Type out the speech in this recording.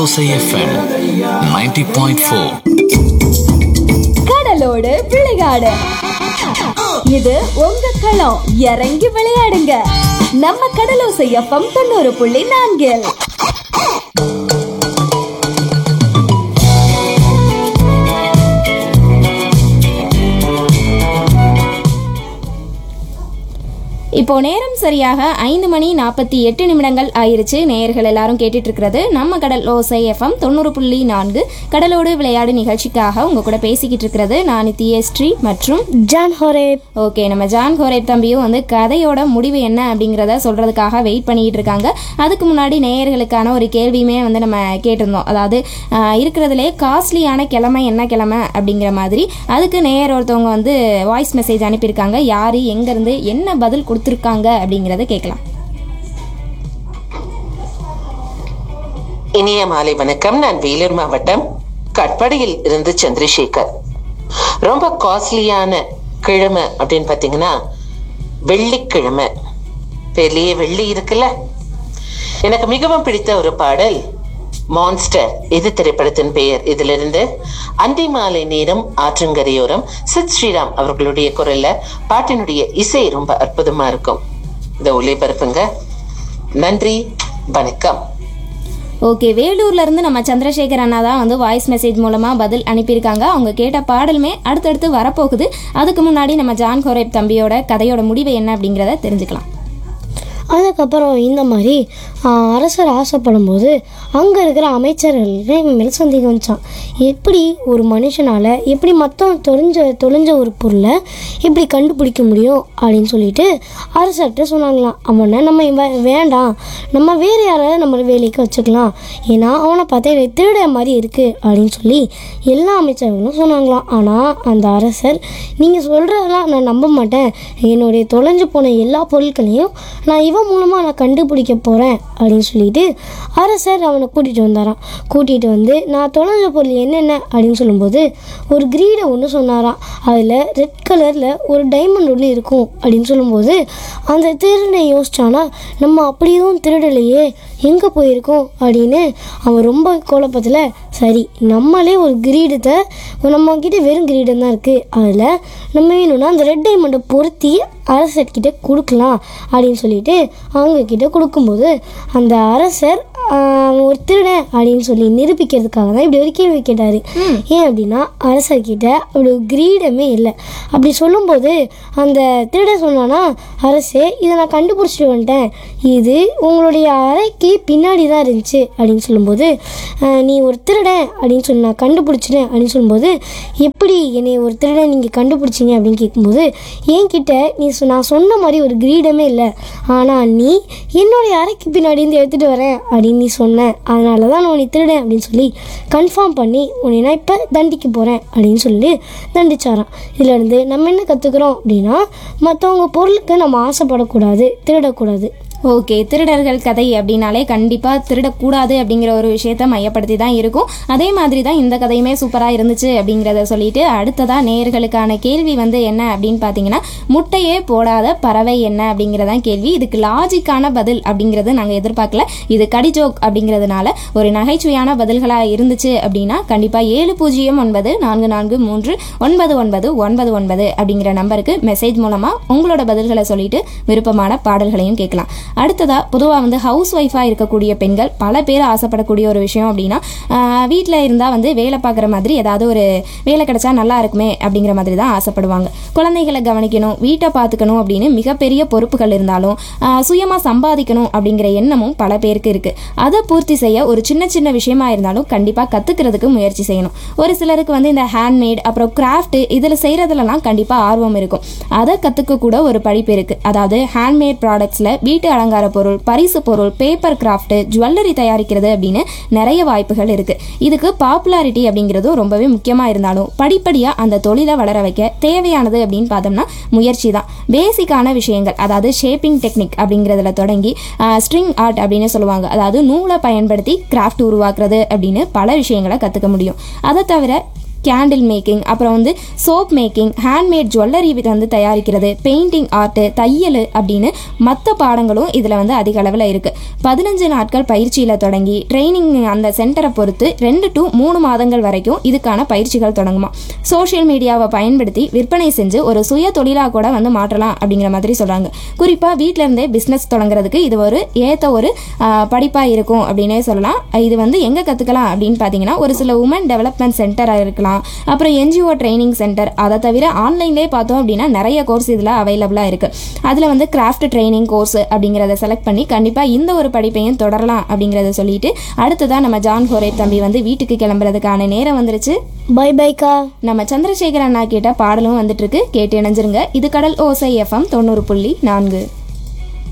கடலோசை FM 90.4 point four கடலோடு விளையாடு இது உங்க களம் இறங்கி விளையாடுங்க நம்ம கடலோசை எஃப்எம் தொண்ணூறு புள்ளி நான்கில் இப்போ நேரம் சரியாக ஐந்து மணி நாற்பத்தி எட்டு நிமிடங்கள் ஆயிருச்சு நேயர்கள் எல்லாரும் கேட்டுட்டு இருக்கிறது நம்ம கடல் ஓசை எஃப்எம் தொண்ணூறு புள்ளி நான்கு கடலோடு விளையாடு நிகழ்ச்சிக்காக உங்க கூட பேசிக்கிட்டு இருக்கிறது நான் நித்யஸ்ரீ மற்றும் ஜான் ஹோரேப் ஓகே நம்ம ஜான் கோரேப் தம்பியும் வந்து கதையோட முடிவு என்ன அப்படிங்கிறத சொல்றதுக்காக வெயிட் பண்ணிட்டு இருக்காங்க அதுக்கு முன்னாடி நேயர்களுக்கான ஒரு கேள்வியுமே வந்து நம்ம கேட்டிருந்தோம் அதாவது ஆஹ், இருக்கிறதுலே காஸ்ட்லியான கிழமை என்ன கிழமை அப்படிங்கிற மாதிரி அதுக்கு நேயர் ஒருத்தவங்க வந்து வாய்ஸ் மெசேஜ் அனுப்பியிருக்காங்க யாரு எங்கேருந்து என்ன பதில் கொடுத்துருக்காங்க அப்படிங்கிறத கேட்கலாம் இனிய மாலை வணக்கம் நான் வேலூர் மாவட்டம் கட்படியில் இருந்து சந்திரசேகர் ரொம்ப காஸ்ட்லியான கிழமை அப்படின்னு பாத்தீங்கன்னா வெள்ளிக்கிழமை பெரிய வெள்ளி இருக்குல்ல எனக்கு மிகவும் பிடித்த ஒரு பாடல் மான்ஸ்டர் இது திரைப்படத்தின் பெயர் இதிலிருந்து அந்தி மாலை நேரம் ஆற்றங்கரையோரம் சித் ஸ்ரீராம் அவர்களுடைய குரல்ல பாட்டினுடைய இசை ரொம்ப அற்புதமா இருக்கும் இந்த ஒளிபரப்புங்க நன்றி வணக்கம் ஓகே வேலூர்ல இருந்து நம்ம சந்திரசேகர் அண்ணா தான் வந்து வாய்ஸ் மெசேஜ் மூலமா பதில் அனுப்பியிருக்காங்க அவங்க கேட்ட பாடலுமே அடுத்தடுத்து வரப்போகுது அதுக்கு முன்னாடி நம்ம ஜான் கோரேப் தம்பியோட கதையோட முடிவு என்ன அப்படிங்கிறத தெரிஞ்சுக்கலாம் அதுக்கப்புறம் இந்த மாதிரி ஆ, அரசர் ஆசைப்படும் போது அங்கே இருக்கிற அமைச்சர்களுக்கு இவன் மேலே சந்தேகம் வந்துச்சான் எப்படி ஒரு மனுஷனால் எப்படி மற்றவன் தொலைஞ்ச தொலைஞ்ச ஒரு பொருளை எப்படி கண்டுபிடிக்க முடியும் அப்படின்னு சொல்லிட்டு அரசர்கிட்ட சொன்னாங்களாம் அவனை நம்ம இவன் வேண்டாம் நம்ம வேறு யாராவது நம்ம வேலைக்கு வச்சுக்கலாம் ஏன்னா அவனை பார்த்தா எனக்கு திருட மாதிரி இருக்குது அப்படின்னு சொல்லி எல்லா அமைச்சர்களும் சொன்னாங்களாம் ஆனால் அந்த அரசர் நீங்கள் சொல்கிறதெல்லாம் நான் நம்ப மாட்டேன் என்னுடைய தொலைஞ்சு போன எல்லா பொருட்களையும் நான் இவன் மூலமாக நான் கண்டுபிடிக்க போகிறேன் அப்படின்னு சொல்லிட்டு அரசர் அவனை கூட்டிகிட்டு வந்தாராம் கூட்டிகிட்டு வந்து நான் தொலைஞ்ச பொருள் என்னென்ன அப்படின்னு சொல்லும்போது ஒரு கிரீடை ஒன்று சொன்னாராம் அதில் ரெட் கலரில் ஒரு டைமண்ட் ஒன்று இருக்கும் அப்படின்னு சொல்லும்போது அந்த திருடனை யோசிச்சானா நம்ம அப்படி எதுவும் திருடலையே எங்கே போயிருக்கோம் அப்படின்னு அவன் ரொம்ப குழப்பத்தில் சரி நம்மளே ஒரு கிரீடத்தை நம்ம கிட்ட வெறும் கிரீடம் தான் இருக்குது அதில் நம்ம வேணும்னா அந்த ரெட் டைமண்டை பொருத்தி அரசர்கிட்ட கொடுக்கலாம் அப்படின்னு சொல்லிட்டு அவங்க கிட்ட கொடுக்கும்போது அந்த அரசர் ஆஹ், அவன் ஒரு திருடன் அப்படின்னு சொல்லி நிரூபிக்கிறதுக்காக தான் இப்படி ஒரு கேள்வி கேட்டார் ஏன் அப்படின்னா அரசர்கிட்ட அப்படி ஒரு கிரீடமே இல்லை அப்படி சொல்லும்போது அந்த திருடன் சொன்னானா அரசே இதை நான் கண்டுபிடிச்சிட்டு வந்துட்டேன் இது உங்களுடைய அறைக்கு பின்னாடி தான் இருந்துச்சு அப்படின்னு சொல்லும்போது ஆஹ், நீ ஒரு திருடன் அப்படின்னு சொல்லி நான் கண்டுபிடிச்சிட்டேன் அப்படின்னு சொல்லும்போது எப்படி என்னை ஒரு திருடன் நீங்கள் கண்டுபிடிச்சிங்க அப்படின்னு கேட்கும்போது என்கிட்ட நீ சொ- நான் சொன்ன மாதிரி ஒரு கிரீடமே இல்லை ஆனால் நீ என்னுடைய அறைக்கு பின்னாடி இருந்து எடுத்துகிட்டு வரேன் அப்படின்னு நீ சொன்ன அதனால தான் நான் உன்னை திருடன் அப்படின்னு சொல்லி கன்ஃபார்ம் பண்ணி உன்னை நான் இப்போ தண்டிக்க போகிறேன் அப்படின்னு சொல்லி தண்டிச்சாராம் இதுலேருந்து நம்ம என்ன கற்றுக்குறோம் அப்படின்னா மற்றவங்க பொருளுக்கு நம்ம ஆசைப்படக்கூடாது திருடக்கூடாது ஓகே திருடர்கள் கதை அப்படின்னாலே கண்டிப்பாக திருடக்கூடாது அப்படிங்கிற ஒரு விஷயத்த மையப்படுத்தி தான் இருக்கும் அதே மாதிரி தான் இந்த கதையுமே சூப்பராக இருந்துச்சு அப்படிங்கிறத சொல்லிட்டு அடுத்ததாக நேயர்களுக்கான கேள்வி வந்து என்ன அப்படின்னு பார்த்தீங்கன்னா முட்டையே போடாத பறவை என்ன அப்படிங்கிறதான் கேள்வி இதுக்கு லாஜிக்கான பதில் அப்படிங்கிறது நாங்கள் எதிர்பார்க்கல இது கடி ஜோக் அப்படிங்கிறதுனால ஒரு நகைச்சுவையான பதில்களாக இருந்துச்சு அப்படின்னா கண்டிப்பாக ஏழு பூஜ்ஜியம் ஒன்பது நான்கு நான்கு மூன்று ஒன்பது ஒன்பது ஒன்பது ஒன்பது அப்படிங்கிற நம்பருக்கு மெசேஜ் மூலமாக உங்களோட பதில்களை சொல்லிட்டு விருப்பமான பாடல்களையும் கேட்கலாம் அடுத்ததா பொதுவாக வந்து ஹவுஸ் ஒய்ஃபாக இருக்கக்கூடிய பெண்கள் பல பேர் ஆசைப்படக்கூடிய ஒரு விஷயம் அப்படின்னா வீட்டில் இருந்தால் வந்து வேலை பார்க்குற மாதிரி ஏதாவது ஒரு வேலை கிடைச்சா நல்லா இருக்குமே அப்படிங்கிற மாதிரி தான் ஆசைப்படுவாங்க குழந்தைகளை கவனிக்கணும் வீட்டை பார்த்துக்கணும் அப்படின்னு மிகப்பெரிய பொறுப்புகள் இருந்தாலும் சுயமாக சம்பாதிக்கணும் அப்படிங்கிற எண்ணமும் பல பேருக்கு இருக்குது அதை பூர்த்தி செய்ய ஒரு சின்ன சின்ன விஷயமா இருந்தாலும் கண்டிப்பாக கற்றுக்கிறதுக்கு முயற்சி செய்யணும் ஒரு சிலருக்கு வந்து இந்த ஹேண்ட்மேட் அப்புறம் கிராஃப்ட் இதில் செய்கிறதுலலாம் கண்டிப்பாக ஆர்வம் இருக்கும் அதை கற்றுக்க கூட ஒரு படிப்பு இருக்குது அதாவது ஹேண்ட்மேட் ப்ராடக்ட்ஸில் வீட்டு அலங்கார பொருள் பரிசு பொருள் பேப்பர் கிராஃப்ட் ஜுவல்லரி தயாரிக்கிறது அப்படின்னு நிறைய வாய்ப்புகள் இருக்குது இதுக்கு பாப்புலாரிட்டி அப்படிங்கிறதும் ரொம்பவே முக்கியமாக இருந்தாலும் படிப்படியாக அந்த தொழிலை வளர வைக்க தேவையானது அப்படின்னு பார்த்தோம்னா முயற்சி தான் பேசிக்கான விஷயங்கள் அதாவது ஷேப்பிங் டெக்னிக் அப்படிங்கிறதுல தொடங்கி ஸ்ட்ரிங் ஆர்ட் அப்படின்னு சொல்லுவாங்க அதாவது நூலை பயன்படுத்தி கிராஃப்ட் உருவாக்குறது அப்படின்னு பல விஷயங்களை கற்றுக்க முடியும் அதை தவிர கேண்டில் மேக்கிங் அப்புறம் வந்து சோப் மேக்கிங் ஹேண்ட்மேட் ஜுவல்லரி வந்து தயாரிக்கிறது பெயிண்டிங் ஆர்ட்டு தையல் அப்படின்னு மற்ற பாடங்களும் இதில் வந்து அதிக அளவில் இருக்குது பதினஞ்சு நாட்கள் பயிற்சியில் தொடங்கி ட்ரைனிங் அந்த சென்டரை பொறுத்து ரெண்டு டு மூணு மாதங்கள் வரைக்கும் இதுக்கான பயிற்சிகள் தொடங்குமா சோஷியல் மீடியாவை பயன்படுத்தி விற்பனை செஞ்சு ஒரு சுய தொழிலாக கூட வந்து மாற்றலாம் அப்படிங்கிற மாதிரி சொல்கிறாங்க குறிப்பாக வீட்டில இருந்தே பிஸ்னஸ் தொடங்குறதுக்கு இது ஒரு ஏற்ற ஒரு படிப்பாக இருக்கும் அப்படின்னே சொல்லலாம் இது வந்து எங்கே கற்றுக்கலாம் அப்படின்னு பார்த்தீங்கன்னா ஒரு சில உமன் டெவலப்மெண்ட் சென்டராக இருக்கலாம் அப்புறம் என்ஜிஓ ட்ரைனிங் சென்டர் அதை தவிர ஆன்லைன்லேயே பார்த்தோம் அப்படின்னா நிறைய கோர்ஸ் இதில் அவைலபிளாக இருக்குது அதில் வந்து கிராஃப்ட் ட்ரைனிங் கோர்ஸ் அப்படிங்கிறத செலக்ட் பண்ணி கண்டிப்பாக இந்த ஒரு படிப்பையும் தொடரலாம் அப்படிங்கிறத சொல்லிட்டு அடுத்ததான் நம்ம ஜான் ஹோரே தம்பி வந்து வீட்டுக்கு கிளம்புறதுக்கான நேரம் வந்துருச்சு பை பைக்கா நம்ம சந்திரசேகர் அண்ணா கேட்ட பாடலும் வந்துட்டு இருக்கு கேட்டு இணைஞ்சிருங்க இது கடல் ஓசை எஃப்எம் தொண்ணூறு புள்ளி நான்கு